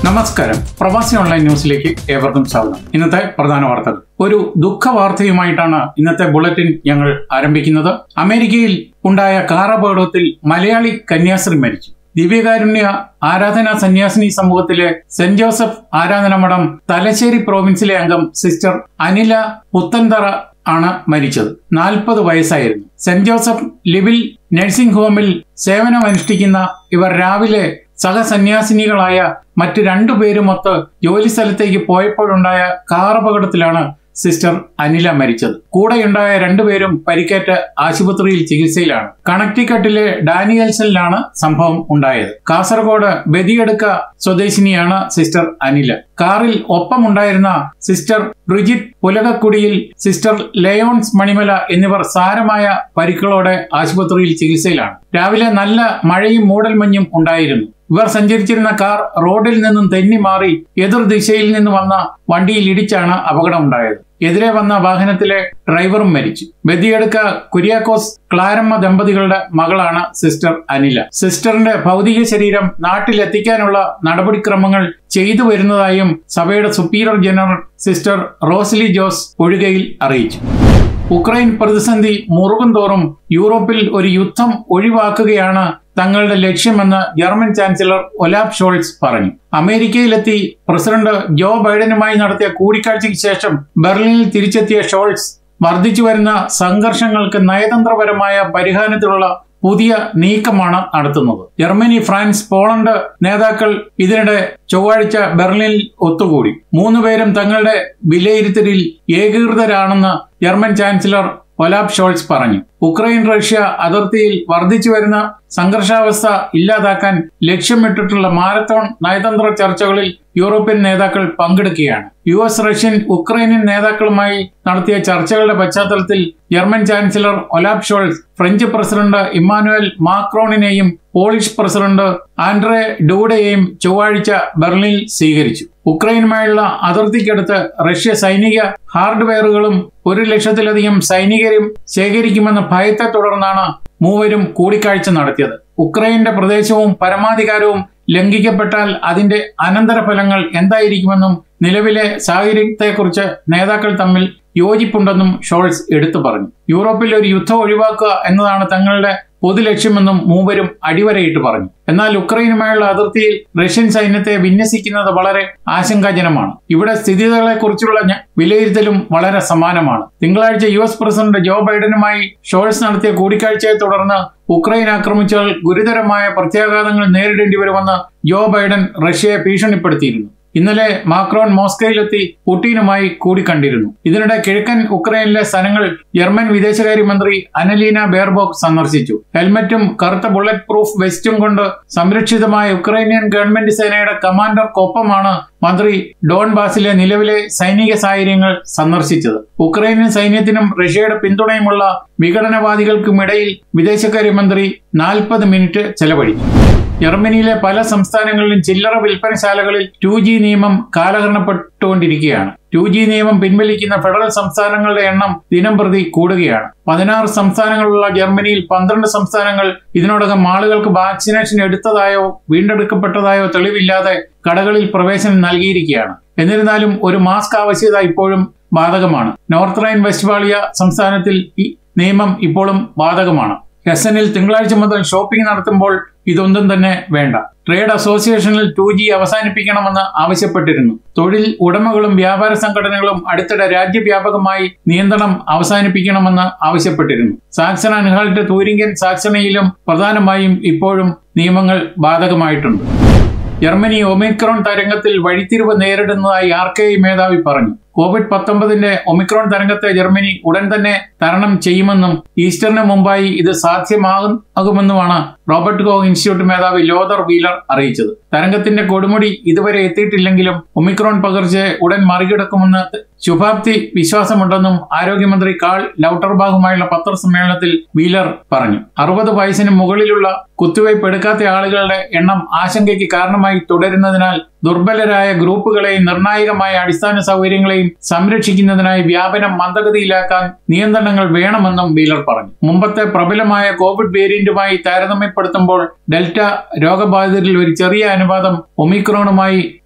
നമസ്കാരം പ്രവാസി ഓൺലൈൻ ന്യൂസിലേക്ക് ഏവർക്കും സ്വാഗതം ഇന്നത്തെ പ്രധാന വാർത്തകൾ ഒരു ദുഃഖ വാർത്തയുമായിട്ടാണ് ഇന്നത്തെ ബുള്ളറ്റിൻ ഞങ്ങൾ ആരംഭിക്കുന്നത് അമേരിക്കയിൽ ഉണ്ടായ കാർ അപകടത്തിൽ മലയാളി കന്യാസ്ത്രീ മരിച്ചു ദിവ്യകാരുണ്യ ആരാധനാ സന്യാസിനി സമൂഹത്തിലെ സെന്റ് ജോസഫ് ആരാധന മഠം തലശ്ശേരി പ്രോവിൻസിലെ അംഗം സിസ്റ്റർ അനില പുത്തന്തറ ആണ് മരിച്ചത് നാൽപ്പത് വയസ്സായിരുന്നു സെന്റ് ജോസഫ് ലിവിൽ നഴ്സിംഗ് ഹോമിൽ സേവനമനുഷ്ഠിക്കുന്ന ഇവർ രാവിലെ സഹസന്യാസിനികളായ മറ്റു രണ്ടുപേരുമൊത്ത് ജോലി സ്ഥലത്തേക്ക് പോയപ്പോഴുണ്ടായ കാർ അപകടത്തിലാണ് സിസ്റ്റർ അനില മരിച്ചത് കൂടെയുണ്ടായ രണ്ടുപേരും പരിക്കേറ്റ് ആശുപത്രിയിൽ ചികിത്സയിലാണ് കണക്ടിക്കട്ടിലെ ഡാനിയൽസലിലാണ് സംഭവം ഉണ്ടായത് കാസർഗോഡ് ബദിയെടുക്ക സ്വദേശിനിയാണ് സിസ്റ്റർ അനില കാറിൽ ഒപ്പമുണ്ടായിരുന്ന സിസ്റ്റർ ബ്രിജിറ്റ് പുലകക്കുടിയിൽ സിസ്റ്റർ ലയോൺസ് മണിമല എന്നിവർ സാരമായ പരിക്കുകളോടെ ആശുപത്രിയിൽ ചികിത്സയിലാണ് രാവിലെ നല്ല മഴയും മൂടൽമഞ്ഞും ഉണ്ടായിരുന്നു ഇവർ സഞ്ചരിച്ചിരുന്ന കാർ റോഡിൽ നിന്നും തെന്നി മാറി എതിർ ദിശയിൽ നിന്ന് വന്ന വണ്ടിയിൽ ഇടിച്ചാണ് അപകടമുണ്ടായത് എതിരെ വന്ന വാഹനത്തിലെ ഡ്രൈവറും മരിച്ചു ബദിയെടുക്ക കുര്യാക്കോസ് ക്ലാരമ്മ ദമ്പതികളുടെ മകളാണ് സിസ്റ്റർ അനില സിസ്റ്ററിന്റെ ഭൗതിക ശരീരം നാട്ടിലെത്തിക്കാനുള്ള നടപടിക്രമങ്ങൾ ചെയ്തു വരുന്നതായും സഭയുടെ superior general sister Rosly Jose Ozhukayil അറിയിച്ചു ഉക്രൈൻ പ്രതിസന്ധി മുറുകും തോറും യൂറോപ്പിൽ ഒരു യുദ്ധം ഒഴിവാക്കുകയാണ് തങ്ങളുടെ ലക്ഷ്യമെന്ന് ജർമ്മൻ ചാൻസലർ ഒലാബ് ഷോൾസ് പറഞ്ഞു അമേരിക്കയിലെത്തി പ്രസിഡന്റ് ജോ ബൈഡനുമായി നടത്തിയ കൂടിക്കാഴ്ചയ്ക്ക് ശേഷം ബെർലിനിൽ തിരിച്ചെത്തിയ ഷോൾസ് വർദ്ധിച്ചു വരുന്ന സംഘർഷങ്ങൾക്ക് നയതന്ത്രപരമായ പരിഹാരത്തിലുള്ള പുതിയ നീക്കമാണ് നടത്തുന്നത് ജർമ്മനി ഫ്രാൻസ് പോളണ്ട് നേതാക്കൾ ഇതിനിടെ ചൊവ്വാഴ്ച ബെർലിനിൽ ഒത്തുകൂടി മൂന്നുപേരും തങ്ങളുടെ വിലയിരുത്തലിൽ ഏകീകൃതരാണെന്ന് ജർമ്മൻ ചാൻസലർ ഒലാബ് ഷോൾസ് പറഞ്ഞു ഉക്രൈൻ റഷ്യ അതിർത്തിയിൽ വർദ്ധിച്ചു വരുന്ന സംഘർഷാവസ്ഥ ഇല്ലാതാക്കാൻ ലക്ഷ്യമിട്ടിട്ടുള്ള മാരത്തോൺ നയതന്ത്ര ചർച്ചകളിൽ യൂറോപ്യൻ നേതാക്കൾ പങ്കെടുക്കുകയാണ് യു എസ് റഷ്യൻ ഉക്രൈനിയൻ നേതാക്കളുമായി നടത്തിയ ചർച്ചകളുടെ പശ്ചാത്തലത്തിൽ German chancellor Olaf Scholz French president Emmanuel മാക്രോണിനെയും പോളിഷ് പ്രസിഡന്റ് ആൻഡ്രേ ഡൂഡയെയും ചൊവ്വാഴ്ച ബെർലിനിൽ സ്വീകരിച്ചു ഉക്രൈനുമായുള്ള അതിർത്തിക്കടുത്ത് റഷ്യ സൈനിക ഹാർഡ്വെയറുകളും ഒരു ലക്ഷത്തിലധികം സൈനികരും ശേഖരിക്കുമെന്ന ഭയത്തെ തുടർന്നാണ് മൂവരും കൂടിക്കാഴ്ച നടത്തിയത് ഉക്രൈന്റെ പ്രദേശവും പരമാധികാരവും ലംഘിക്കപ്പെട്ടാൽ അതിന്റെ അനന്തരഫലങ്ങൾ എന്തായിരിക്കുമെന്നും നിലവിലെ സാഹചര്യത്തെക്കുറിച്ച് നേതാക്കൾ തമ്മിൽ യോജിപ്പുണ്ടെന്നും ഷോൾസ് എടുത്തു പറഞ്ഞു യൂറോപ്പിൽ ഒരു യുദ്ധം ഒഴിവാക്കുക എന്നതാണ് തങ്ങളുടെ പൊതുലക്ഷ്യമെന്നും മൂവരും അടിവരയിട്ട് പറഞ്ഞു എന്നാൽ ഉക്രൈനുമായുള്ള അതിർത്തിയിൽ റഷ്യൻ സൈന്യത്തെ വിന്യസിക്കുന്നത് വളരെ ആശങ്കാജനമാണ് ഇവിടെ സ്ഥിതികളെക്കുറിച്ചുള്ള വിലയിരുത്തലും വളരെ സമാനമാണ് തിങ്കളാഴ്ച യു എസ് പ്രസിഡന്റ് ജോ ബൈഡനുമായി ഷോൾസ് നടത്തിയ കൂടിക്കാഴ്ചയെ തുടർന്ന് ഉക്രൈൻ ആക്രമിച്ചാൽ ഗുരുതരമായ പ്രത്യാഘാതങ്ങൾ നേരിടേണ്ടി വരുമെന്ന് ജോ ബൈഡൻ റഷ്യയെ ഭീഷണിപ്പെടുത്തിയിരുന്നു ഇന്നലെ മാക്രോൺ മോസ്കോയിലെത്തി പുടിനുമായി കൂടിക്കണ്ടിരുന്നു ഇതിനിടെ കിഴക്കൻ ഉക്രൈനിലെ സ്ഥലങ്ങൾ ജർമ്മൻ വിദേശകാര്യമന്ത്രി അനലീന ബെയർബോക്ക് സന്ദർശിച്ചു ഹെൽമറ്റും കറുത്ത ബുള്ളറ്റ് പ്രൂഫ് വെസ്റ്റും കൊണ്ട് സംരക്ഷിതമായ ഉക്രൈനിയൻ ഗവൺമെന്റ് സേനയുടെ കമാൻഡർക്കൊപ്പമാണ് മന്ത്രി ഡോൺ ബാസിലെ നിലവിലെ സൈനിക സാഹചര്യങ്ങൾ സന്ദർശിച്ചത് ഉക്രൈനിയൻ സൈന്യത്തിനും റഷ്യയുടെ പിന്തുണയുമുള്ള വിഘടനവാദികൾക്കുമിടയിൽ വിദേശകാര്യമന്ത്രി നാൽപ്പത് മിനിറ്റ് ചെലവഴിച്ചു ജർമ്മനിയിലെ പല സംസ്ഥാനങ്ങളിലും ചില്ലറ വിൽപ്പനശാലകളിൽ ടു ജി നിയമം കാലഹരണപ്പെട്ടുകൊണ്ടിരിക്കുകയാണ് ടു ജി നിയമം പിൻവലിക്കുന്ന ഫെഡറൽ സംസ്ഥാനങ്ങളുടെ എണ്ണം ദിനം പ്രതി കൂടുകയാണ് പതിനാറ് സംസ്ഥാനങ്ങളുള്ള ജർമ്മനിയിൽ പന്ത്രണ്ട് സംസ്ഥാനങ്ങൾ ഇതിനോടകം ആളുകൾക്ക് വാക്സിനേഷൻ എടുത്തതായോ വീണ്ടെടുക്കപ്പെട്ടതായോ തെളിവില്ലാതെ കടകളിൽ പ്രവേശനം നൽകിയിരിക്കുകയാണ് എന്നിരുന്നാലും ഒരു മാസ്ക് ആവശ്യകത ഇപ്പോഴും ബാധകമാണ് നോർത്ത് റൈൻ വെസ്റ്റ്ഫാളിയ സംസ്ഥാനത്തിൽ ഈ നിയമം ഇപ്പോഴും ബാധകമാണ് എസ്എനിൽ തിങ്കളാഴ്ച മുതൽ ഷോപ്പിംഗ് നടത്തുമ്പോൾ ഇതൊന്നും തന്നെ വേണ്ട ട്രേഡ് അസോസിയേഷനിൽ ടു ജി അവസാനിപ്പിക്കണമെന്ന് ആവശ്യപ്പെട്ടിരുന്നു തൊഴിൽ ഉടമകളും വ്യാപാര സംഘടനകളും അടുത്തിടെ രാജ്യവ്യാപകമായി നിയന്ത്രണം അവസാനിപ്പിക്കണമെന്ന് ആവശ്യപ്പെട്ടിരുന്നു സാക്സൺ അൻഹാൾട്ട് തൂരിങ്കൻ സാക്സണയിലും പ്രധാനമായും ഇപ്പോഴും നിയമങ്ങൾ ബാധകമായിട്ടുണ്ട് ജർമ്മനി ഒമിക്രോൺ തരംഗത്തിൽ വഴിത്തിരിവ് നേരിടുന്നതായി ആർ കെ ഐ മേധാവി പറഞ്ഞു കോവിഡ് പത്തൊമ്പതിന്റെ ഒമിക്രോൺ തരംഗത്തെ ജർമ്മനി ഉടൻ തന്നെ തരണം ചെയ്യുമെന്നും ഈസ്റ്ററിന് മുമ്പായി ഇത് സാധ്യമാകുമെന്നുമാണ് റോബർട്ട് കോ ഇൻസ്റ്റിറ്റ്യൂട്ട് മേധാവി ലോദർ വീലർ അറിയിച്ചത് തരംഗത്തിന്റെ കൊടുമുടി ഇതുവരെ എത്തിയിട്ടില്ലെങ്കിലും ഒമിക്രോൺ പകർച്ചയെ ഉടൻ മറികടക്കുമെന്ന് ശുഭാപ്തി വിശ്വാസമുണ്ടെന്നും ആരോഗ്യമന്ത്രി കാൾ ലൌട്ടർബാഗുമായുള്ള പത്രസമ്മേളനത്തിൽ വീലർ പറഞ്ഞു അറുപത് വയസ്സിന് മുകളിലുള്ള കുത്തിവയ്പ് എടുക്കാത്ത ആളുകളുടെ എണ്ണം ആശങ്കയ്ക്ക് കാരണമായി തുടരുന്നതിനാൽ ദുർബലരായ ഗ്രൂപ്പുകളെയും നിർണായകമായ അടിസ്ഥാന സൗകര്യങ്ങളെയും സംരക്ഷിക്കുന്നതിനായി വ്യാപനം മന്ദഗതിയിലാക്കാൻ നിയന്ത്രണങ്ങൾ വേണമെന്നും വീലർ പറഞ്ഞു മുമ്പത്തെ പ്രബലമായ കോവിഡ് വേരിയന്റുമായി താരതമ്യപ്പെടുത്തുമ്പോൾ ഡെൽറ്റ രോഗബാധിതരിൽ ഒരു ചെറിയ അനുപാതം ഒമിക്രോണുമായി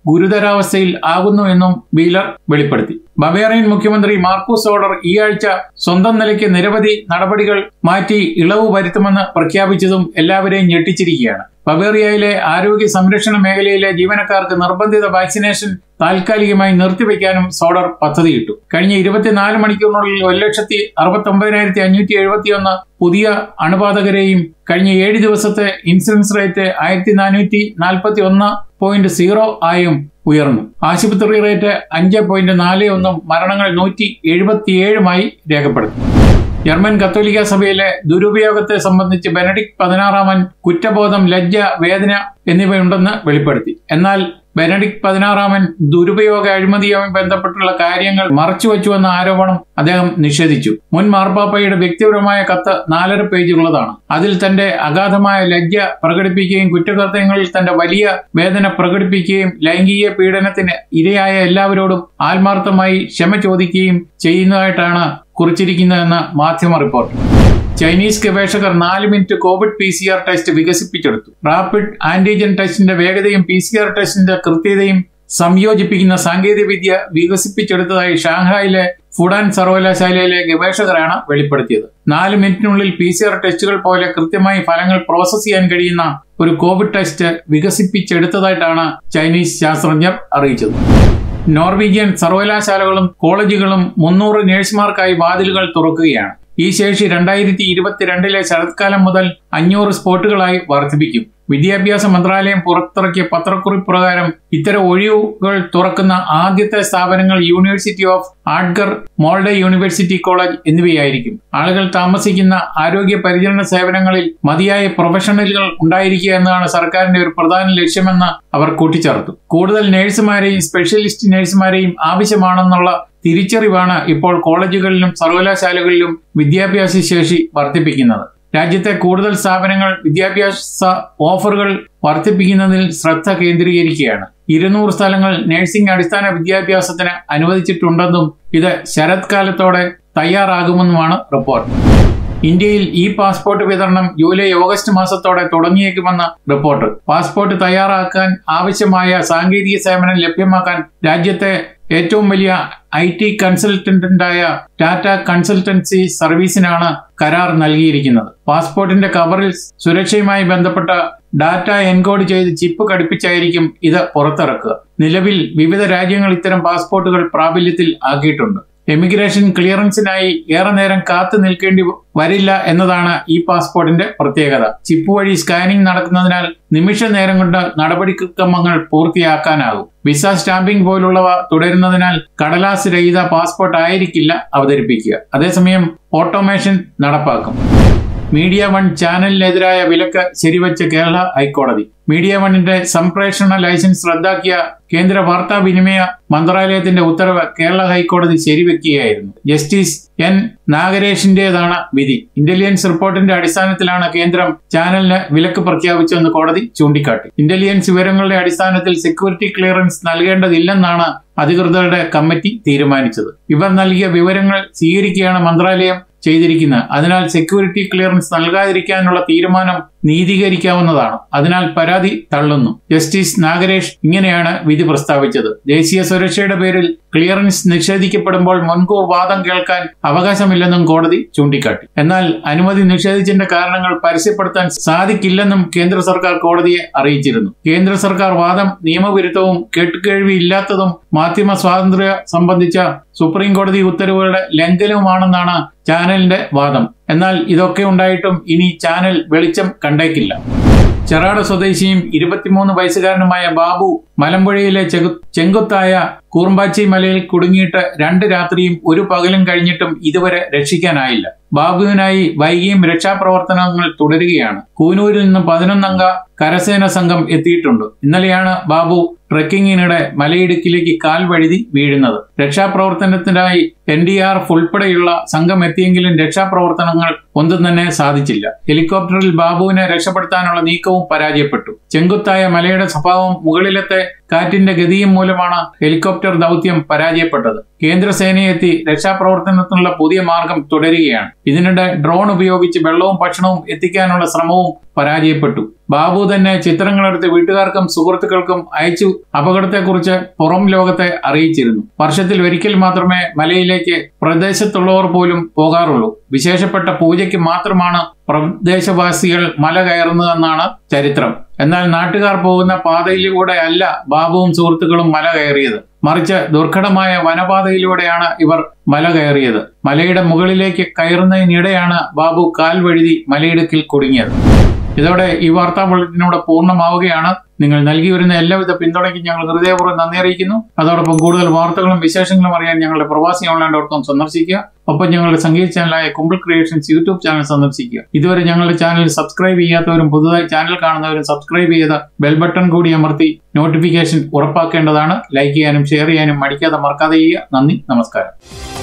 ഗുരുതരാവസ്ഥയിൽ ആകുന്നുവെന്നും വീലർ വെളിപ്പെടുത്തി ബവേറിയൻ മുഖ്യമന്ത്രി മാർക്കൂസ് ഓർഡർ ഈ ആഴ്ച സ്വന്തം നിലയ്ക്ക് നിരവധി നടപടികൾ മാറ്റി ഇളവ് വരുത്തുമെന്ന് പ്രഖ്യാപിച്ചതും എല്ലാവരെയും ഞെട്ടിച്ചിരിക്കുകയാണ് ബവേറിയയിലെ ആരോഗ്യ സംരക്ഷണ മേഖലയിലെ ജീവനക്കാർക്ക് നിർബന്ധിത വാക്സിനേഷൻ താൽക്കാലികമായി നിർത്തിവെക്കാനും സോഡർ പദ്ധതിയിട്ടു കഴിഞ്ഞ ഇരുപത്തിനാല് മണിക്കൂറിനുള്ളിൽ ഒരു ലക്ഷത്തി അറുപത്തി ഒമ്പതിനായിരത്തി അഞ്ഞൂറ്റി എഴുപത്തിയൊന്ന് പുതിയ അണുബാധകരെയും കഴിഞ്ഞ ഏഴ് ദിവസത്തെ ഇൻസിഡൻസ് റേറ്റ് ആയിരത്തി നാനൂറ്റി നാൽപ്പത്തി ഒന്ന് പോയിന്റ് സീറോ ആയും ഉയർന്നു ആശുപത്രി റേറ്റ് അഞ്ച് പോയിന്റ് നാല് ഒന്നും മരണങ്ങൾ നൂറ്റി എഴുപത്തിയേഴുമായി രേഖപ്പെടുത്തി ജർമ്മൻ കത്തോലിക്ക സഭയിലെ ദുരുപയോഗത്തെ സംബന്ധിച്ച് ബെനഡിക്ട് പതിനാറാമൻ കുറ്റബോധം ലജ്ജ വേദന എന്നിവയുണ്ടെന്ന് വെളിപ്പെടുത്തി എന്നാൽ ബെനഡിക്ട് പതിനാറാമൻ ദുരുപയോഗ അഴിമതിയുമായി ബന്ധപ്പെട്ടുള്ള കാര്യങ്ങൾ മറച്ചുവെച്ചുവെന്ന ആരോപണം അദ്ദേഹം നിഷേധിച്ചു മുൻ മാർപ്പാപ്പയുടെ വ്യക്തിപരമായ കത്ത് നാലര പേജുള്ളതാണ് അതിൽ തന്റെ അഗാധമായ ലജ്ജ പ്രകടിപ്പിക്കുകയും കുറ്റകൃത്യങ്ങളിൽ തന്റെ വലിയ വേദന പ്രകടിപ്പിക്കുകയും ലൈംഗിക പീഡനത്തിന് ഇരയായ എല്ലാവരോടും ആത്മാർത്ഥമായി ക്ഷമ ചോദിക്കുകയും ചെയ്യുന്നതായിട്ടാണ് കുറിച്ചിരിക്കുന്നതെന്ന് മാധ്യമ റിപ്പോർട്ട് ചൈനീസ് ഗവേഷകർ നാല് minute Covid P C R test വികസിപ്പിച്ചെടുത്തു റാപ്പിഡ് ആന്റിജൻ ടെസ്റ്റിന്റെ വേഗതയും പി സി ആർ ടെസ്റ്റിന്റെ കൃത്യതയും സംയോജിപ്പിക്കുന്ന സാങ്കേതികവിദ്യ വികസിപ്പിച്ചെടുത്തതായി ഷാങ്ഹായിലെ ഫുഡാൻ സർവകലാശാലയിലെ ഗവേഷകരാണ് വെളിപ്പെടുത്തിയത് നാല് മിനിറ്റിനുള്ളിൽ പി സി ആർ ടെസ്റ്റുകൾ പോലെ കൃത്യമായി ഫലങ്ങൾ പ്രോസസ് ചെയ്യാൻ കഴിയുന്ന ഒരു കോവിഡ് ടെസ്റ്റ് വികസിപ്പിച്ചെടുത്തതായിട്ടാണ് ചൈനീസ് ശാസ്ത്രജ്ഞർ അറിയിച്ചത് നോർവീജിയൻ സർവകലാശാലകളും കോളേജുകളും മുന്നൂറ് നഴ്സുമാർക്കായി വാതിലുകൾ തുറക്കുകയാണ് ഈ ശേഷി രണ്ടായിരത്തി ഇരുപത്തിരണ്ടിലെ ശരത്കാലം മുതൽ അഞ്ഞൂറ് സ്പോട്ടുകളായി വർദ്ധിപ്പിക്കും വിദ്യാഭ്യാസ മന്ത്രാലയം പുറത്തിറക്കിയ പത്രക്കുറിപ്പ് പ്രകാരം ഇത്തരം ഒഴിവുകൾ തുറക്കുന്ന ആദ്യത്തെ സ്ഥാപനങ്ങൾ യൂണിവേഴ്സിറ്റി ഓഫ് ആഡ്ഗർ മോൾഡെ യൂണിവേഴ്സിറ്റി കോളേജ് എന്നിവയായിരിക്കും ആളുകൾ താമസിക്കുന്ന ആരോഗ്യ പരിചരണ സേവനങ്ങളിൽ മതിയായ പ്രൊഫഷണലുകൾ ഉണ്ടായിരിക്കുക എന്നതാണ് സർക്കാരിന്റെ ഒരു പ്രധാന ലക്ഷ്യമെന്ന് അവർ കൂട്ടിച്ചേർത്തു കൂടുതൽ നഴ്സുമാരെയും സ്പെഷ്യലിസ്റ്റ് നഴ്സുമാരെയും ആവശ്യമാണെന്നുള്ള തിരിച്ചറിവാണ് ഇപ്പോൾ കോളേജുകളിലും സർവകലാശാലകളിലും വിദ്യാഭ്യാസ ശേഷി വർദ്ധിപ്പിക്കുന്നത് രാജ്യത്തെ കൂടുതൽ സ്ഥാപനങ്ങൾ വിദ്യാഭ്യാസ ഓഫറുകൾ വർദ്ധിപ്പിക്കുന്നതിൽ ശ്രദ്ധ കേന്ദ്രീകരിക്കുകയാണ് ഇരുന്നൂറ് സ്ഥലങ്ങൾ നഴ്സിംഗ് അടിസ്ഥാന വിദ്യാഭ്യാസത്തിന് അനുവദിച്ചിട്ടുണ്ടെന്നും ഇത് ശരത്കാലത്തോടെ തയ്യാറാകുമെന്നുമാണ് റിപ്പോർട്ട് ഇന്ത്യയിൽ ഇ പാസ്പോർട്ട് വിതരണം ജൂലൈ ഓഗസ്റ്റ് മാസത്തോടെ തുടങ്ങിയേക്കുമെന്ന് റിപ്പോർട്ട് പാസ്പോർട്ട് തയ്യാറാക്കാൻ ആവശ്യമായ സാങ്കേതിക സേവനം ലഭ്യമാക്കാൻ രാജ്യത്തെ ഏറ്റവും വലിയ ഐ ടി കൺസൾട്ടന്റായ ടാറ്റ കൺസൾട്ടൻസി സർവീസിനാണ് കരാർ നൽകിയിരിക്കുന്നത് പാസ്പോർട്ടിന്റെ കവറിൽ സുരക്ഷയുമായി ബന്ധപ്പെട്ട ഡാറ്റ എൻകോഡ് ചെയ്ത് ചിപ്പ് ഘടിപ്പിച്ചായിരിക്കും ഇത് പുറത്തിറക്കുക നിലവിൽ വിവിധ രാജ്യങ്ങൾ ഇത്തരം പാസ്പോർട്ടുകൾ പ്രാബല്യത്തിൽ ആക്കിയിട്ടുണ്ട് എമിഗ്രേഷൻ ക്ലിയറൻസിനായി ഏറെ നേരം കാത്തു നിൽക്കേണ്ടി വരില്ല എന്നതാണ് ഈ പാസ്പോർട്ടിന്റെ പ്രത്യേകത ചിപ്പ് വഴി സ്കാനിംഗ് നടക്കുന്നതിനാൽ നിമിഷ നേരം കൊണ്ട് നടപടിക്രമങ്ങൾ പൂർത്തിയാക്കാനാകും വിസ സ്റ്റാമ്പിംഗ് പോലുള്ളവ തുടരുന്നതിനാൽ കടലാസ് രഹിത പാസ്പോർട്ട് ആയിരിക്കില്ല അവതരിപ്പിക്കുക അതേസമയം ഓട്ടോമേഷൻ നടപ്പാക്കും മീഡിയ വൺ ചാനലിനെതിരായ വിലക്ക് ശരിവച്ച കേരള ഹൈക്കോടതി മീഡിയ വണ്ണിന്റെ സംപ്രേഷണ ലൈസൻസ് റദ്ദാക്കിയ കേന്ദ്ര വാർത്താവിനിമയ മന്ത്രാലയത്തിന്റെ ഉത്തരവ് കേരള ഹൈക്കോടതി ശരിവെക്കുകയായിരുന്നു ജസ്റ്റിസ് എൻ നാഗരേഷിന്റേതാണ് വിധി ഇന്റലിജൻസ് റിപ്പോർട്ടിന്റെ അടിസ്ഥാനത്തിലാണ് കേന്ദ്രം ചാനലിന് വിലക്ക് പ്രഖ്യാപിച്ചതെന്ന് കോടതി ചൂണ്ടിക്കാട്ടി ഇന്റലിജൻസ് വിവരങ്ങളുടെ അടിസ്ഥാനത്തിൽ സെക്യൂരിറ്റി ക്ലിയറൻസ് നൽകേണ്ടതില്ലെന്നാണ് അധികൃതരുടെ കമ്മിറ്റി തീരുമാനിച്ചത് ഇവർ നൽകിയ വിവരങ്ങൾ സ്വീകരിക്കുകയാണ് മന്ത്രാലയം ചെയ്തിരിക്കുന്നത് അതിനാൽ സെക്യൂരിറ്റി ക്ലിയറൻസ് നൽകാതിരിക്കാനുള്ള തീരുമാനം നീതീകരിക്കാവുന്നതാണ് അതിനാൽ പരാതി തള്ളുന്നു ജസ്റ്റിസ് നാഗരേഷ് ഇങ്ങനെയാണ് വിധി പ്രസ്താവിച്ചത് ദേശീയ സുരക്ഷയുടെ പേരിൽ ക്ലിയറൻസ് നിഷേധിക്കപ്പെടുമ്പോൾ മുൻകൂർ വാദം കേൾക്കാൻ അവകാശമില്ലെന്നും കോടതി ചൂണ്ടിക്കാട്ടി എന്നാൽ അനുമതി നിഷേധിച്ചതിന്റെ കാരണങ്ങൾ പരസ്യപ്പെടുത്താൻ സാധിക്കില്ലെന്നും കേന്ദ്ര സർക്കാർ കോടതിയെ അറിയിച്ചിരുന്നു കേന്ദ്ര സർക്കാർ വാദം നിയമവിരുദ്ധവും കേട്ടുകേഴ്വിയില്ലാത്തതും മാധ്യമ സ്വാതന്ത്ര്യ സംബന്ധിച്ച സുപ്രീം കോടതി ഉത്തരവുകളുടെ ലംഘനവുമാണെന്നാണ് ചാനലിന്റെ വാദം എന്നാൽ ഇതൊക്കെ ഉണ്ടായിട്ടും ഇനി ചാനൽ വെളിച്ചം കണ്ടേക്കില്ല ചെറാട് സ്വദേശിയും ഇരുപത്തിമൂന്ന് വയസ്സുകാരനുമായ ബാബു മലമ്പുഴയിലെ ചെകു- ചെങ്കുത്തായ കൂർമ്പാച്ചി മലയിൽ കുടുങ്ങിയിട്ട് രണ്ട് രാത്രിയും ഒരു പകലും കഴിഞ്ഞിട്ടും ഇതുവരെ രക്ഷിക്കാനായില്ല ബാബുവിനായി വൈകിയും രക്ഷാപ്രവർത്തനങ്ങൾ തുടരുകയാണ് കൂനൂരിൽ നിന്ന് പതിനൊന്നംഗ കരസേന സംഘം എത്തിയിട്ടുണ്ട് ഇന്നലെയാണ് ബാബു ട്രെക്കിങ്ങിനിടെ മലയിടുക്കിലേക്ക് കാൽ വഴുതി വീഴുന്നത് രക്ഷാപ്രവർത്തനത്തിനായി എൻ ഡി ആർ എഫ് ഉൾപ്പെടെയുള്ള സംഘം എത്തിയെങ്കിലും രക്ഷാപ്രവർത്തനങ്ങൾ ഒന്നും തന്നെ സാധിച്ചില്ല ഹെലികോപ്റ്ററിൽ ബാബുവിനെ രക്ഷപ്പെടുത്താനുള്ള നീക്കവും പരാജയപ്പെട്ടു ചെങ്കുത്തായ മലയുടെ സ്വഭാവം മുകളിലത്തെ കാറ്റിന്റെ ഗതിയും മൂലമാണ് ഹെലികോപ്റ്റർ ദൗത്യം പരാജയപ്പെട്ടത് കേന്ദ്രസേനയെത്തി രക്ഷാപ്രവർത്തനത്തിനുള്ള പുതിയ മാർഗം തുടരുകയാണ് ഇതിനിടെ ഡ്രോൺ ഉപയോഗിച്ച് വെള്ളവും ഭക്ഷണവും എത്തിക്കാനുള്ള ശ്രമവും പരാജയപ്പെട്ടു ബാബു തന്നെ ചിത്രങ്ങളെടുത്ത് വീട്ടുകാർക്കും സുഹൃത്തുക്കൾക്കും അയച്ചു അപകടത്തെക്കുറിച്ച് പുറം ലോകത്തെ അറിയിച്ചിരുന്നു വർഷത്തിൽ ഒരിക്കൽ മാത്രമേ മലയിലേക്ക് പ്രദേശത്തുള്ളവർ പോലും പോകാറുള്ളൂ വിശേഷപ്പെട്ട പൂജയ്ക്ക് മാത്രമാണ് പ്രദേശവാസികൾ മല കയറുന്നതെന്നാണ് ചരിത്രം എന്നാൽ നാട്ടുകാർ പോകുന്ന പാതയിലൂടെ അല്ല ബാബുവും സുഹൃത്തുക്കളും മല കയറിയത് മറിച്ച് ദുർഘടമായ വനപാതയിലൂടെയാണ് ഇവർ മല കയറിയത് മലയുടെ മുകളിലേക്ക് കയറുന്നതിനിടെയാണ് ബാബു കാൽ വഴുതി മലയിടുക്കിൽ കുടുങ്ങിയത് ഇതോടെ ഈ വാർത്താ ബുള്ളറ്റിനോട് പൂർണ്ണമാവുകയാണ് നിങ്ങൾ നൽകി വരുന്ന എല്ലാവിധ പിന്തുണയ്ക്കും ഞങ്ങൾ ഹൃദയപൂർവ്വം നന്ദി അറിയിക്കുന്നു അതോടൊപ്പം കൂടുതൽ വാർത്തകളും വിശേഷങ്ങളും അറിയാൻ ഞങ്ങളുടെ പ്രവാസി ഓൺലൈൻ ഡോട്ട് കോം സന്ദർശിക്കുക ഒപ്പം ഞങ്ങളുടെ സംഗീത ചാനലായ കുമ്പിൾ ക്രിയേഷൻസ് യൂട്യൂബ് ചാനൽ സന്ദർശിക്കുക ഇതുവരെ ഞങ്ങളുടെ ചാനൽ സബ്സ്ക്രൈബ് ചെയ്യാത്തവരും പുതുതായി ചാനൽ കാണുന്നവരും സബ്സ്ക്രൈബ് ചെയ്ത് ബെൽ ബട്ടൺ കൂടി അമർത്തി നോട്ടിഫിക്കേഷൻ ഉറപ്പാക്കേണ്ടതാണ് ലൈക്ക് ചെയ്യാനും ഷെയർ ചെയ്യാനും മടിക്കാതെ മറക്കാതെ ചെയ്യുക നന്ദി നമസ്കാരം